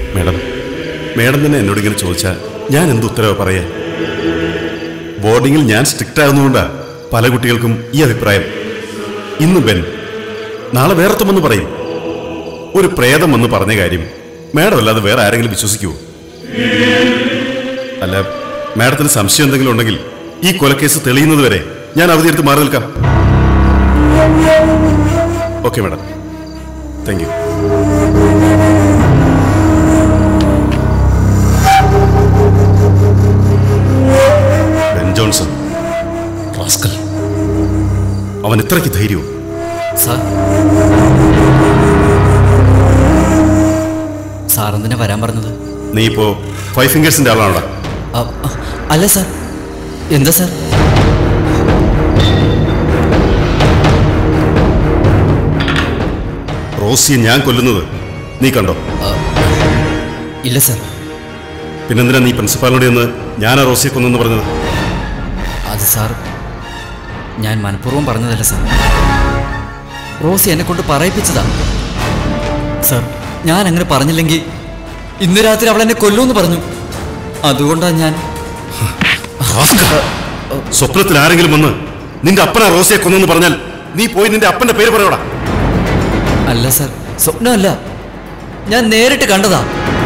Madam madam തന്നെ എന്നോട് ഇങ്ങനെ ചോദിച്ചാൽ ഞാൻ എന്ത് ഉത്തരവ് പറയാ ബോർഡിങ്ങിൽ ഞാൻ സ്ട്രിക്റ്റ് ആകുന്നതുകൊണ്ടാ പല കുട്ടികൾക്കും ഈ അഭിപ്രായം ഇന്ന് ബെൻ നാളെ വേറെത്തുമെന്ന് പറയും ഒരു പ്രേതം വന്ന് പറഞ്ഞ കാര്യം മേഡം അല്ലാതെ വേറെ ആരെങ്കിലും വിശ്വസിക്കുമോ അല്ല മാഡത്തിന് സംശയം എന്തെങ്കിലും ഉണ്ടെങ്കിൽ ഈ കൊലക്കേസ് തെളിയുന്നത് വരെ ഞാൻ അവധിയെടുത്ത് മാറി നിൽക്കാം okay madam thank you Ben Johnson rascal അവൻ ഇത്രയ്ക്ക് ധൈര്യവും സാർ സാർ എന്തിനാ വരാൻ പറഞ്ഞത് നീ ഇപ്പോ ഫൈവ് ഫിംഗേഴ്സിന്റെ ആളാണോടാ അ, അ, അല്ല സാർ എന്താ സാർ റോസിയെ ഞാൻ കൊല്ലുന്നത് നീ കണ്ടോ ഇല്ല സാർ പിന്നെന്തിനാ നീ പ്രിൻസിപ്പാളിനോട് എന്ന് ഞാനാ റോസിയെ കൊന്നെന്ന് പറഞ്ഞത് അത് സാർ ഞാൻ മനഃപൂർവ്വം പറഞ്ഞതല്ല സാർ റോസി എന്നെ കൊണ്ട് പറയിപ്പിച്ചതാ സാർ ഞാൻ അങ്ങനെ പറഞ്ഞില്ലെങ്കിൽ ഇന്ന് രാത്രി അവൾ എന്നെ കൊല്ലുമെന്ന് പറഞ്ഞു അതുകൊണ്ടാണ് ഞാൻ റാസ്കൽ. സ്വപ്നത്തിൽ ആരെങ്കിലും വന്ന് നിന്റെ അപ്പനാ റോസിയെ കൊന്നെന്ന് പറഞ്ഞാൽ നീ പോയി നിന്റെ അപ്പന്റെ പേര് പറയോടാ അല്ല സാർ സ്വപ്നമല്ല ഞാൻ നേരിട്ട് കണ്ടതാ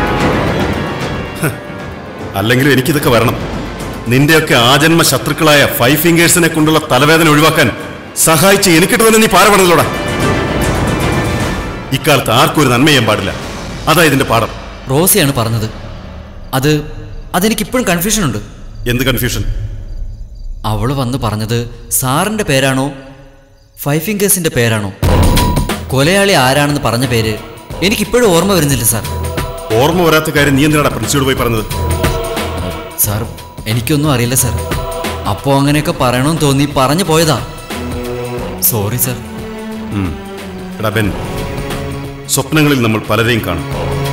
അല്ലെങ്കിലും എനിക്കിതൊക്കെ വരണം നിന്റെയൊക്കെ ആജന്മ ശത്രുക്കളായ ഫൈവ് ഫിംഗേഴ്സിനെ കൊണ്ടുള്ള തലവേദന ഒഴിവാക്കാൻ സഹായിച്ച് എനിക്കിട്ട് തന്നെ നീ പാരപെടലോടാ ഇക്കാലത്ത് ആർക്കും ഒരു നന്മ ചെയ്യാൻ പാടില്ല അതാ ഇതിന്റെ പാഠം റോസിയാണ് പറഞ്ഞത് അത് അതെനിക്കിപ്പോഴും കൺഫ്യൂഷൻ ഉണ്ട് എന്ത് കൺഫ്യൂഷൻ അവള് വന്ന് പറഞ്ഞത് സാറിന്റെ പേരാണോ ഫൈവ് ഫിംഗേഴ്സിന്റെ പേരാണോ കൊലയാളി ആരാണെന്ന് പറഞ്ഞ പേര് എനിക്കിപ്പോഴും ഓർമ്മ വരുന്നില്ല സാർ ഓർമ്മ വരാത്ത കാര്യം നീ എന്തിനാടാ പ്രിൻസിയോട് പോയി പറഞ്ഞത് സാർ എനിക്കൊന്നും അറിയില്ല സാർ അപ്പോൾ അങ്ങനെയൊക്കെ പറയണമെന്ന് തോന്നി പറഞ്ഞു പോയതാ സോറി സാർ ഉം. എടാ ബെൻ സ്വപ്നങ്ങളിൽ നമ്മൾ പലരെയും കാണും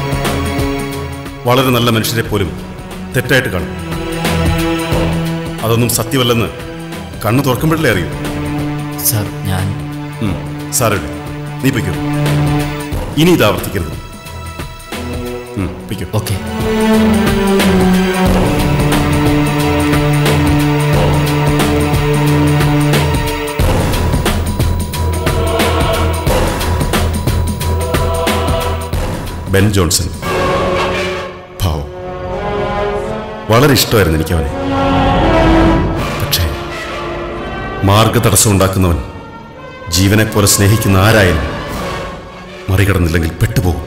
വളരെ നല്ല മനുഷ്യരെ പോലും തെറ്റായിട്ട് കാണും അതൊന്നും സത്യമല്ലെന്ന് കണ്ണു തുറക്കുമ്പോഴല്ലേ അറിയൂ സാർ ഞാൻ ഉം. സാരമില്ല നീ പൊയ്ക്കോ ഇനി ഇത് ആവർത്തിക്കരുത് ഉം, പൊയ്ക്കോ ഓക്കെ ബെൻ ജോൺസൺ ഭാവം വളരെ ഇഷ്ടമായിരുന്നു എനിക്ക് അവനെ പക്ഷേ മാർഗ തടസ്സം ഉണ്ടാക്കുന്നവൻ ജീവനെ പോലെ സ്നേഹിക്കുന്ന ആരായാലും മറികടന്നില്ലെങ്കിൽ പെട്ടുപോകും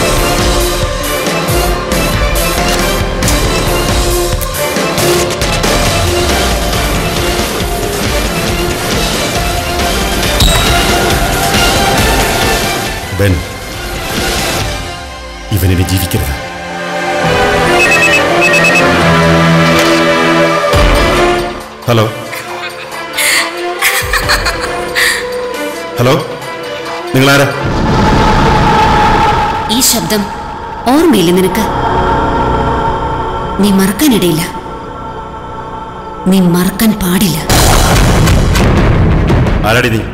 ബെൻ ഇവനിനി ജീവിക്കരുത് ഹലോ ഹലോ നിങ്ങളാരാ ഈ ശബ്ദം ഓർമ്മയില്ല നിനക്ക് നീ മറക്കാനിടയില്ല നീ മറക്കാൻ പാടില്ല ആരാടി നീ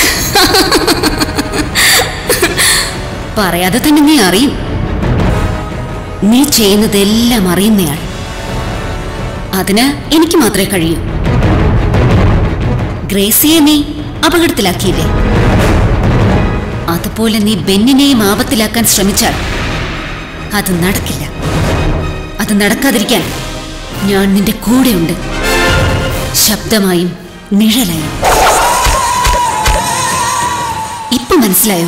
പറയാതെ തന്നെ നീ അറിയും നീ ചെയ്യുന്നതെല്ലാം അറിയുന്നയാൾ അതിന് എനിക്ക് മാത്രമേ കഴിയൂ ഗ്രേസിയെ നീ അപകടത്തിലാക്കിയില്ലേ അതുപോലെ നീ ബെന്നിനെയും ആപത്തിലാക്കാൻ ശ്രമിച്ചാൽ അത് നടക്കില്ല അത് നടക്കാതിരിക്കാൻ ഞാൻ നിന്റെ കൂടെയുണ്ട് ശബ്ദമായും നിഴലായും ഇപ്പൊ മനസ്സിലായോ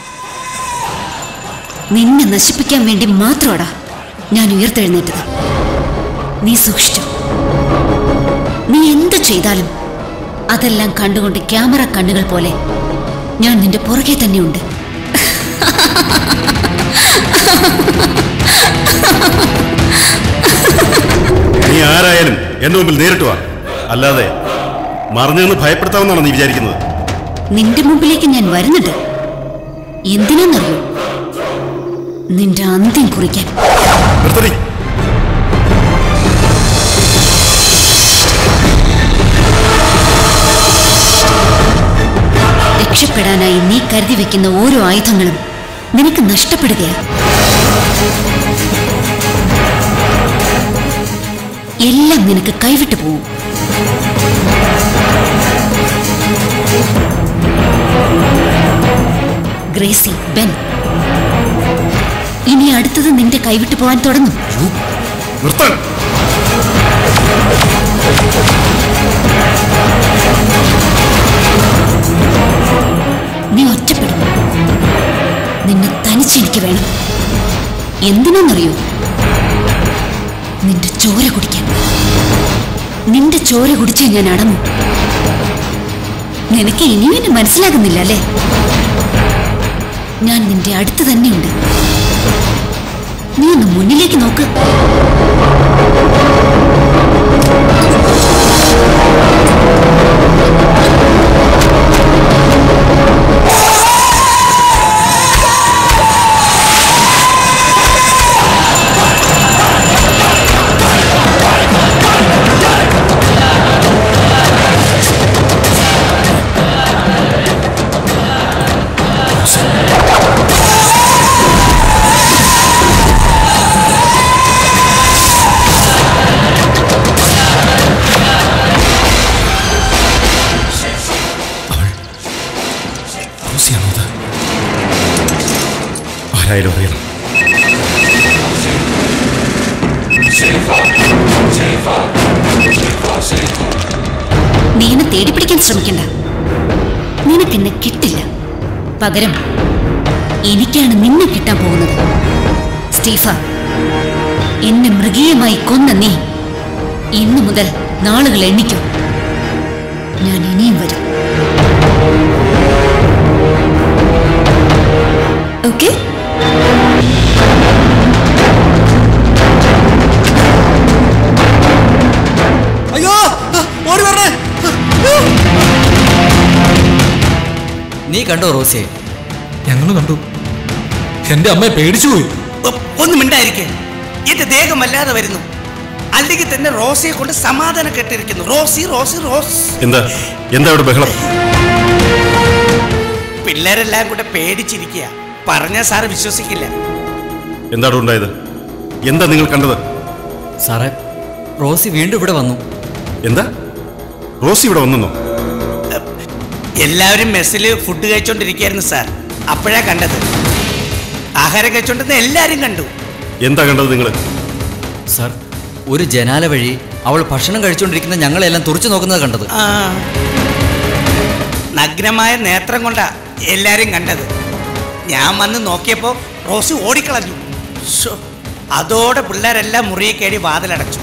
നിന്നെ നശിപ്പിക്കാൻ വേണ്ടി മാത്രമാടാ ഞാൻ ഉയർത്തെഴുന്നേറ്റത് നീ സൂക്ഷിച്ചു നീ എന്ത് ചെയ്താലും അതെല്ലാം കണ്ടുകൊണ്ട് ക്യാമറ കണ്ണുകൾ പോലെ ഞാൻ നിന്റെ പുറകെ തന്നെയുണ്ട് നീ ആരായാലും എന്റെ മുമ്പിൽ നേരിട്ട് വാ അല്ലാതെ മറിഞ്ഞു നിന്ന് ഭയപ്പെടുത്താമെന്നാണ് നീ വിചാരിക്കുന്നത് നിന്റെ മുമ്പിലേക്ക് ഞാൻ വരുന്നുണ്ട് എന്തിനാന്നറിയോ നിന്റെ അന്ത്യം കുറിക്കാൻ നിർത്തടി രക്ഷപ്പെടാനായി നീ കരുതി വെക്കുന്ന ഓരോ ആയുധങ്ങളും നിനക്ക് നഷ്ടപ്പെടുകയാണ് എല്ലാം നിനക്ക് കൈവിട്ടു പോവും ഗ്രേസി ബെൻ ഇനി അടുത്തത് നിന്റെ കൈവിട്ടു പോവാൻ തുടങ്ങും നിർത്താൻ നീ ഒറ്റപ്പെടും നിന്നെ തനിച്ചെനിക്ക് വേണം എന്തിനാന്നറിയോ നിന്റെ ചോര കുടിക്കാൻ നിന്റെ ചോര കുടിച്ചേ ഞാൻ അടങ്ങും നിനക്ക് ഇനിയും എന്നെ മനസ്സിലാകുന്നില്ല അല്ലേ ഞാൻ നിന്റെ അടുത്ത് തന്നെയുണ്ട് നീ ഒന്ന് മുന്നിലേക്ക് നോക്ക് റോസിയാണോ അത് ആരായാലും അറിയണം നീ എന്നെ തേടിപ്പിടിക്കാൻ ശ്രമിക്കണ്ട നിനക്കെന്നെ കിട്ടില്ല പകരം എനിക്കാണ് നിന്നെ കിട്ടാൻ പോകുന്നത് സ്റ്റീഫ എന്നെ മൃഗീയമായി കൊന്ന നീ ഇന്നു മുതൽ നാളുകൾ എണ്ണിക്കും ഞാൻ ഇനിയും വരും ഓക്കെ അയ്യോ ഓടി വരണേ നീ കണ്ടോ റോസിയെ ഞങ്ങൾ കണ്ടു എന്റെ അമ്മയെ പേടിച്ചുപോയി ഒ- ഒന്നും മിണ്ടായിരിക്കേ എന്റെ ദേഹം വല്ലാതെ വരുന്നു അല്ലെങ്കിൽ തന്നെ റോസിയെ കൊണ്ട് സമാധാനം കെട്ടിരിക്കുന്നു റോസി റോസി റോസ് എന്താ എന്താ അവിടെ ബഹളം പിള്ളേരെല്ലാം കൂടെ പേടിച്ചിരിക്കുക പറഞ്ഞ സാറ് വിശ്വസിക്കില്ല എന്താണ് ഉണ്ടായത് എന്താ നിങ്ങൾ കണ്ടത് സാറേ റോസി വീണ്ടും ഇവിടെ വന്നു എന്താ റോസി ഇവിടെ വന്നെന്നോ എല്ലാവരും മെസ്സിൽ ഫുഡ് കഴിച്ചോണ്ടിരിക്കുകയായിരുന്നു സാർ അപ്പോഴാ കണ്ടത് ആഹാരം കഴിച്ചോണ്ടിരുന്ന എല്ലാരും കണ്ടു എന്താ കണ്ടത് നിങ്ങൾ സാർ ഒരു ജനാല വഴി അവൾ ഭക്ഷണം കഴിച്ചുകൊണ്ടിരിക്കുന്ന ഞങ്ങളെല്ലാം തുറച്ചു നോക്കുന്നത് കണ്ടത് ആ നഗ്നമായ നേത്രം കൊണ്ടാ എല്ലാരും കണ്ടത് ഞാൻ വന്ന് നോക്കിയപ്പോ റോസി ഓടിക്കളഞ്ഞു ശ്ശോ, അതോടെ പിള്ളേരെല്ലാം മുറിയെ കയറി വാതിലടച്ചു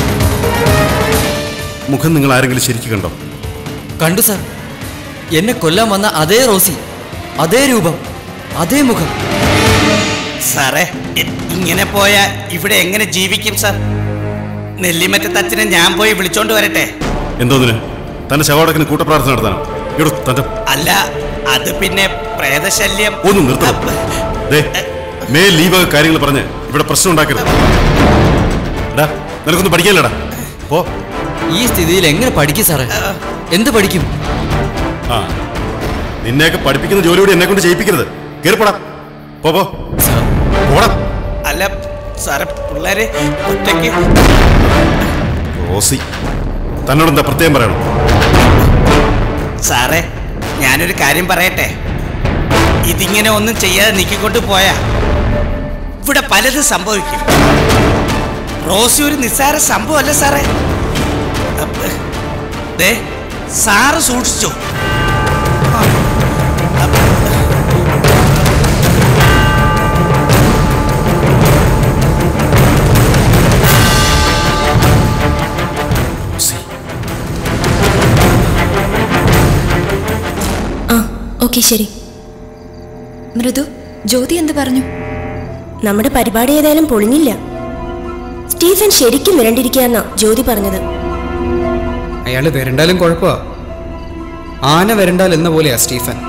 മുഖം നിങ്ങൾ ആരെങ്കിലും ശരിക്കും കണ്ടോ കണ്ടു സാർ എന്നെ കൊല്ലാൻ വന്ന അതേ റോസി അതേ രൂപം അതേ മുഖം സാറേ ഇ- ഇങ്ങനെ പോയാ ഇവിടെ എങ്ങനെ ജീവിക്കും സാർ നെല്ലിമറ്റത്ത് അച്ഛനെ ഞാൻ പോയി വിളിച്ചോണ്ട് വരട്ടെ എന്തോന്നിന് തന്റെ ശവടക്കിന് കൂട്ടപ്രാർത്ഥന നടത്താനോ ഇവിടെ തന്റെ അല്ല അത് പിന്നെ പ്രേതശല്യം ഒന്ന് നിർത്തണം ദേ മേൽ ഈ വക കാര്യങ്ങൾ പറഞ്ഞ് ഇവിടെ പ്രശ്നം ഉണ്ടാക്കരുത് എടാ നിനക്കൊന്നും പഠിക്കാനില്ലടാ പോ ഈ സ്ഥിതിയിൽ എങ്ങനെ പഠിക്കും സാറേ എന്ത് പഠിക്കും ആ നിന്നെയൊക്കെ പഠിപ്പിക്കുന്ന ജോലിയോട് എന്നെ കൊണ്ട് ചെയ്യിപ്പിക്കരുത് കയറിപ്പോടാ പോ പോ സാർ പോടാ അല്ല സാറേ പിള്ളേരെ ഒറ്റയ്ക്ക് റോസി തന്നോട് എന്താ പ്രത്യേകം പറയണം സാറേ ഞാനൊരു കാര്യം പറയട്ടെ ഇതിങ്ങനെ ഒന്നും ചെയ്യാതെ നീക്കിക്കൊണ്ട് പോയാ ഇവിടെ പലതും സംഭവിക്കും റോസി ഒരു നിസ്സാര സംഭവമല്ല സാറേ അപ്പ- ദേ സാറ് സൂക്ഷിച്ചോ റോസി ആ ഓക്കെ ശരി മൃദു ജ്യോതി എന്ത് പറഞ്ഞു നമ്മുടെ പരിപാടി ഏതായാലും പൊളിഞ്ഞില്ല സ്റ്റീഫൻ ശരിക്കും വരണ്ടിരിക്കുകയെന്നാ ജ്യോതി പറഞ്ഞത് അയാൾ വരണ്ടാലും കുഴപ്പമാ ആന വരണ്ടാൽ എന്ന പോലെയാ സ്റ്റീഫൻ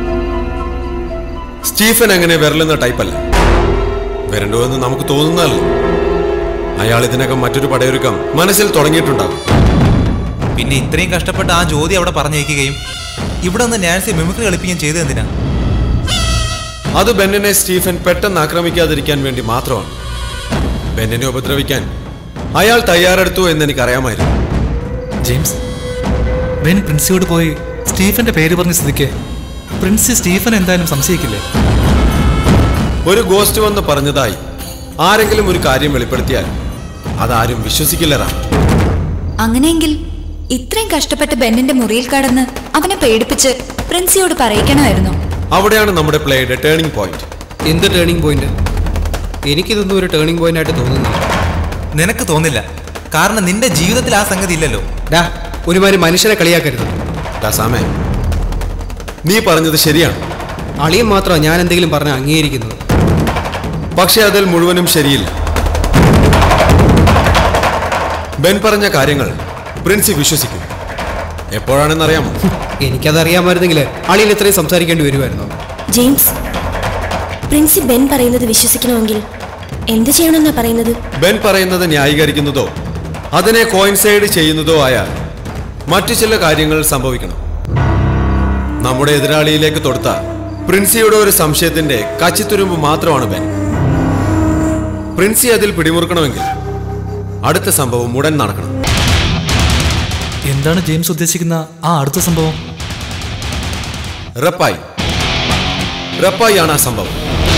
സ്റ്റീഫൻ അങ്ങനെ വരലെന്ന ടൈപ്പല്ല വരണ്ടുവെന്ന് നമുക്ക് തോന്നുന്നതല്ല അയാൾ ഇതിനകം മറ്റൊരു പടയൊരുക്കം മനസ്സിൽ തുടങ്ങിയിട്ടുണ്ടാകും പിന്നെ ഇത്രയും കഷ്ടപ്പെട്ട് ആ ജ്യോതി അവിടെ പറഞ്ഞയക്കുകയും ഇവിടെ നിന്ന് നാൻസി മിമിക്രി കളിപ്പിക്കുകയും ചെയ്തത് എന്തിനാ അത് ബെന്നിനെ സ്റ്റീഫൻ പെട്ടെന്ന് ആക്രമിക്കാതിരിക്കാൻ വേണ്ടി മാത്രമാണ് ബെന്നിനെ ഉപദ്രവിക്കാൻ അയാൾ തയ്യാറെടുത്തു എന്ന് എനിക്കറിയാമായിരുന്നു ജെയിംസ് ബെൻ പ്രിൻസിയോട് പോയി സ്റ്റീഫന്റെ പേര് പറഞ്ഞ സ്ഥിതിക്ക് പ്രിൻസി സ്റ്റീഫൻ എന്തായാലും സംശയിക്കില്ലേ ഒരു ഗോസ്റ്റ് വന്ന് പറഞ്ഞതായി ആരെങ്കിലും ഒരു കാര്യം വെളിപ്പെടുത്തിയാൽ അതാരും വിശ്വസിക്കില്ലറാ അങ്ങനെയെങ്കിൽ ഇത്രയും കഷ്ടപ്പെട്ട് ബെന്നിന്റെ മുറിയിൽ കടന്ന് അവനെ പേടിപ്പിച്ച് പ്രിൻസിയോട് പറയിക്കണമായിരുന്നു അവിടെയാണ് നമ്മുടെ പ്ലേയുടെ ടേണിംഗ് പോയിന്റ് എന്ത് ടേണിംഗ് പോയിന്റ് എനിക്കിതൊന്നും ഒരു ടേണിംഗ് പോയിന്റ് ആയിട്ട് തോന്നുന്നില്ല നിനക്ക് തോന്നില്ല കാരണം നിന്റെ ജീവിതത്തിൽ ആ സംഗതി ഇല്ലല്ലോ ഡാ ഒരുമാതിരി മനുഷ്യനെ കളിയാക്കരുത് ദാസാമേ നീ പറഞ്ഞത് ശരിയാണ് അളിയൻ മാത്രമാണ് ഞാൻ എന്തെങ്കിലും പറഞ്ഞ അംഗീകരിക്കുന്നത് പക്ഷെ അതിൽ മുഴുവനും ശരിയില്ല ബെൻ പറഞ്ഞ കാര്യങ്ങൾ പ്രിൻസി വിശ്വസിക്കും എപ്പോഴാണെന്നറിയാമോ എനിക്കത് അറിയാമായിരുന്നെങ്കിൽ അളിയൻ ഇത്രയും സംസാരിക്കേണ്ടി വരുമായിരുന്നു ജെയിംസ് പ്രിൻസി ബെൻ പറയുന്നത് വിശ്വസിക്കണമെങ്കിൽ എന്ത് ചെയ്യണമെന്നാ പറയുന്നത് ബെൻ പറയുന്നത് ന്യായീകരിക്കുന്നതോ അതിനെ കോയിൻസൈഡ് ചെയ്യുന്നതോ ആയാൽ മറ്റു ചില കാര്യങ്ങൾ സംഭവിക്കണം നമ്മുടെ എതിരാളിയിലേക്ക് തൊടുത്ത പ്രിൻസിയുടെ ഒരു സംശയത്തിന്റെ കച്ചിത്തുരുമ്പ് മാത്രമാണ് ബെൻ പ്രിൻസി അതിൽ പിടിമുറുക്കണമെങ്കിൽ അടുത്ത സംഭവം ഉടൻ നടക്കണം എന്താണ് ജെയിംസ് ഉദ്ദേശിക്കുന്ന ആ അടുത്ത സംഭവം റപ്പായി റപ്പായി ആണ് ആ സംഭവം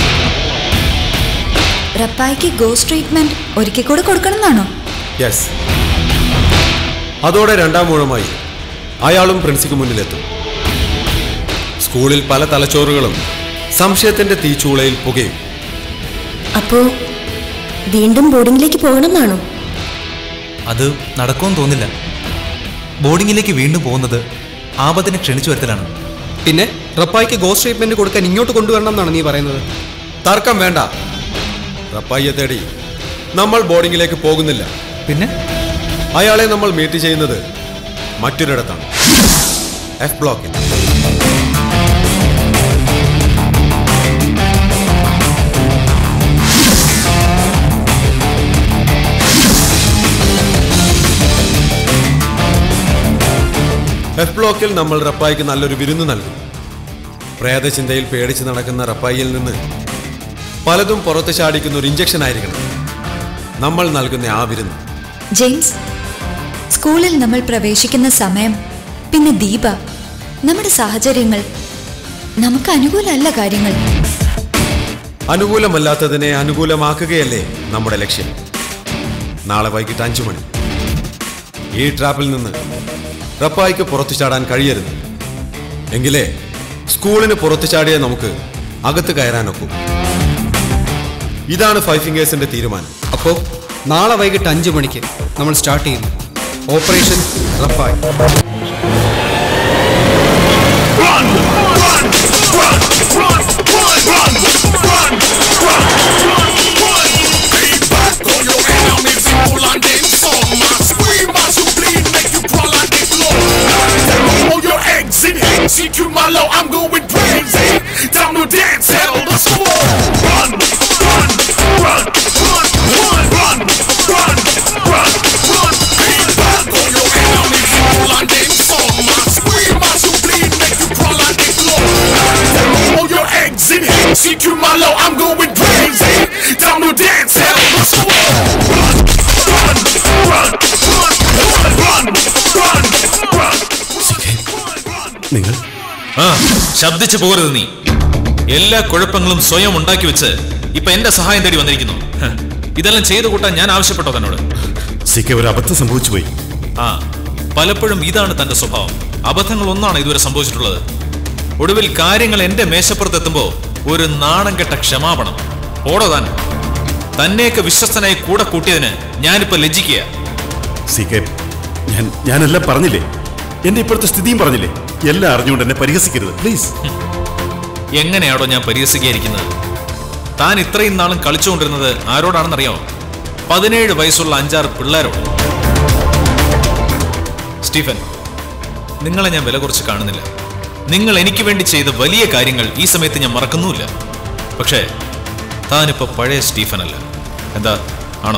റപ്പായിക്ക് ഗോസ്റ്റ് ട്രീറ്റ്മെന്റ് ഒരിക്കൽ കൂടെ കൊടുക്കണം എന്നാണോ യെസ് അതോടെ രണ്ടാം ഊഴമായി അയാളും പ്രിൻസിക്ക് മുന്നിലെത്തും സ്കൂളിൽ പല തലച്ചോറുകളും സംശയത്തിന്റെ തീച്ചൂളയിൽ പുകയും അപ്പോ വീണ്ടും ബോർഡിങ്ങിലേക്ക് പോകണമെന്നാണോ അത് നടക്കുമെന്ന് തോന്നില്ല ബോർഡിങ്ങിലേക്ക് വീണ്ടും പോകുന്നത് ആപത്തിനെ ക്ഷണിച്ചു വരുത്തലാണ് പിന്നെ റപ്പായിക്ക് ഗോസ്റ്റ് ട്രീറ്റ്മെന്റ് കൊടുക്കാൻ ഇങ്ങോട്ട് കൊണ്ടുവരണം എന്നാണ് നീ പറയുന്നത് തർക്കം വേണ്ട റപ്പായിയെ തേടി നമ്മൾ ബോർഡിങ്ങിലേക്ക് പോകുന്നില്ല പിന്നെ അയാളെ നമ്മൾ മീറ്റ് ചെയ്യുന്നത് മറ്റൊരിടത്താണ് എഫ് ബ്ലോക്കിൽ എഫ് ബ്ലോക്കിൽ നമ്മൾ റപ്പായിക്ക് നല്ലൊരു വിരുന്ന് നൽകും പ്രേതചിന്തയിൽ പേടിച്ച് നടക്കുന്ന റപ്പായിയിൽ നിന്ന് പലതും പുറത്ത് ചാടിക്കുന്ന ഒരു ഇഞ്ചക്ഷൻ ആയിരിക്കണം നമ്മൾ നൽകുന്ന ആ വിരുന്ന് ജെയിംസ് സ്കൂളിൽ നമ്മൾ പ്രവേശിക്കുന്ന സമയം പിന്നെ ദീപ നമ്മുടെ സാഹചര്യങ്ങൾ നമുക്ക് അനുകൂലമല്ല കാര്യങ്ങൾ അനുകൂലമല്ലാത്തതിനെ അനുകൂലമാക്കുകയല്ലേ നമ്മുടെ ലക്ഷ്യം നാളെ വൈകിട്ട് അഞ്ചു മണി ഈ ട്രാപ്പിൽ നിന്ന് റപ്പായിക്ക് പുറത്തു ചാടാൻ കഴിയരുത് എങ്കിലേ സ്കൂളിന് പുറത്തു ചാടിയ നമുക്ക് അകത്ത് കയറാനൊക്കും ഇതാണ് ഫൈവ് ഫിംഗേഴ്സിന്റെ തീരുമാനം അപ്പോ നാളെ വൈകിട്ട് അഞ്ചു മണിക്ക് നമ്മൾ സ്റ്റാർട്ട് ചെയ്യുന്നു operation Rappai Execute my low, I'm going crazy. Time to dance, hell, let's go. Run, run, run, run, run, run, run, run, run. Be back on your enemies, roll on them song. My scream as you bleed, make you crawl on the floor. All your eggs in it, execute my low, I'm going crazy. Time to dance, hell, let's go. Run, run, run, run, run, run, run, run. നിങ്ങൾ ആ ശബ്ദിച്ചു പോകരുത് നീ എല്ലാ കുഴപ്പങ്ങളും സ്വയം ഉണ്ടാക്കി വെച്ച് ഇപ്പൊ എന്റെ സഹായം തേടി വന്നിരിക്കുന്നു ഹ്, ഇതെല്ലാം ചെയ്തു കൂട്ടാൻ ഞാൻ ആവശ്യപ്പെട്ടോ തന്നോട് സിക്ക് ഒരു അബദ്ധം സംഭവിച്ചു പോയി ആ പലപ്പോഴും ഇതാണ് തന്റെ സ്വഭാവം അബദ്ധങ്ങൾ ഒന്നാണ് ഇതുവരെ സംഭവിച്ചിട്ടുള്ളത് ഒടുവിൽ കാര്യങ്ങൾ എന്റെ മേശപ്പുറത്തെത്തുമ്പോ ഒരു നാണം കെട്ട ക്ഷമാപണം ഓടോ താൻ തന്നെയൊക്കെ വിശ്വസ്തനായി കൂടെ കൂട്ടിയതിന് ഞാനിപ്പോ ലജ്ജിക്കുക സി കെ ഞാൻ ഞാനെല്ലാം പറഞ്ഞില്ലേ എന്റെ ഇപ്പോഴത്തെ സ്ഥിതിയും പറഞ്ഞില്ലേ എല്ലാം അറിഞ്ഞുകൊണ്ട് എന്നെ പരിഹസിക്കരുത് പ്ലീസ് എങ്ങനെയാണോ ഞാൻ പരിഹസിക്കാതിരിക്കുന്നത് താൻ ഇത്രയും നാളും കളിച്ചുകൊണ്ടിരുന്നത് ആരോടാണെന്നറിയാമോ പതിനേഴ് വയസ്സുള്ള അഞ്ചാറ് പിള്ളേരോട് സ്റ്റീഫൻ നിങ്ങളെ ഞാൻ വില കുറച്ച് കാണുന്നില്ല നിങ്ങൾ എനിക്ക് വേണ്ടി ചെയ്ത വലിയ കാര്യങ്ങൾ ഈ സമയത്ത് ഞാൻ മറക്കുന്നുമില്ല പക്ഷേ താനിപ്പോ പഴയ സ്റ്റീഫൻ അല്ല എന്താ ആണോ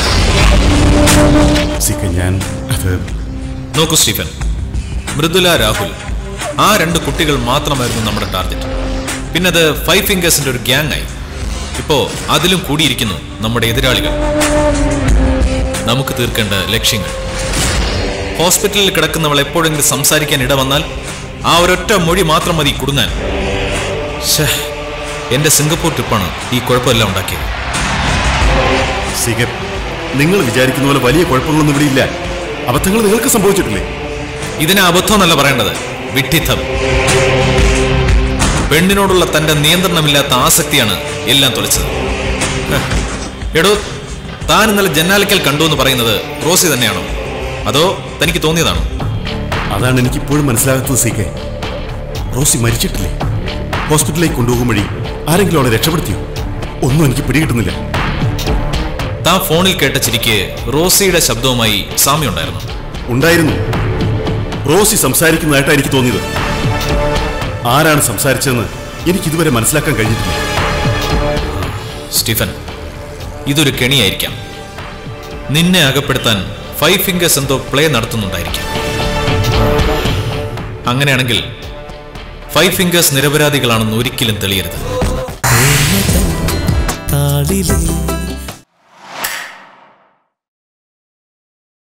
സി കെ ഞാൻ അത് നോക്കൂ സ്റ്റീഫൻ മൃദുല രാഹുൽ ആ രണ്ട് കുട്ടികൾ മാത്രമായിരുന്നു നമ്മുടെ ടാർഗറ്റ് പിന്നെ അത് ഫൈവ് ഫിംഗേഴ്സിന്റെ ഒരു ഗ്യാങ് ആയി ഇപ്പോ അതിലും കൂടിയിരിക്കുന്നു നമ്മുടെ എതിരാളികൾ നമുക്ക് തീർക്കേണ്ട ലക്ഷ്യങ്ങൾ ഹോസ്പിറ്റലിൽ കിടക്കുന്നവൾ എപ്പോഴെങ്കിലും സംസാരിക്കാൻ ഇട വന്നാൽ ആ ഒരൊറ്റ മൊഴി മാത്രം മതി കുടുങ്ങാൻ ശ്ശേ, എന്റെ സിംഗപ്പൂർ ട്രിപ്പാണ് ഈ കുഴപ്പമെല്ലാം ഉണ്ടാക്കിയത് സിഗർ നിങ്ങൾ വിചാരിക്കുന്ന പോലെ വലിയ കുഴപ്പങ്ങളൊന്നും ഇവിടെ ഇല്ല അബദ്ധങ്ങൾ നിങ്ങൾക്ക് സംഭവിച്ചിട്ടില്ലേ ഇതിനെ അബദ്ധം എന്നല്ല പറയേണ്ടത് വിഡ്ഢിത്തം പെണ്ണിനോടുള്ള തന്റെ നിയന്ത്രണമില്ലാത്ത ആസക്തിയാണ് എല്ലാം തുലച്ചത് ഹ്. എടോ താൻ ഇന്നലെ ജന്നാലിക്കൽ കണ്ടു എന്ന് പറയുന്നത് റോസി തന്നെയാണോ അതോ തനിക്ക് തോന്നിയതാണോ അതാണ് എനിക്ക് ഇപ്പോഴും മനസ്സിലാകാത്തത് സി കെ റോസി മരിച്ചിട്ടില്ലേ ഹോസ്പിറ്റലിലേക്ക് കൊണ്ടുപോകും വഴി ആരെങ്കിലും അവളെ രക്ഷപ്പെടുത്തിയോ ഒന്നും എനിക്ക് പിടികിട്ടുന്നില്ല താൻ ഫോണിൽ കേട്ട ചിരിക്ക് റോസിയുടെ ശബ്ദവുമായി സാമ്യമുണ്ടായിരുന്നു ഉണ്ടായിരുന്നു റോസി സംസാരിക്കുന്നതായിട്ടാണ് എനിക്ക് തോന്നിയത് ആരാണ് സംസാരിച്ചതെന്ന് എനിക്ക് ഇതുവരെ മനസ്സിലാക്കാൻ കഴിഞ്ഞിട്ടില്ല സ്റ്റീഫൻ ഇതൊരു കെണിയായിരിക്കാം നിന്നെ അകപ്പെടുത്താൻ ഫൈവ് ഫിംഗേഴ്സ് എന്തോ പ്ലേ നടത്തുന്നുണ്ടായിരിക്കാം അങ്ങനെയാണെങ്കിൽ ഫൈവ് ഫിംഗേഴ്സ് നിരപരാധികളാണെന്ന് ഒരിക്കലും തെളിയരുത് താളിലേ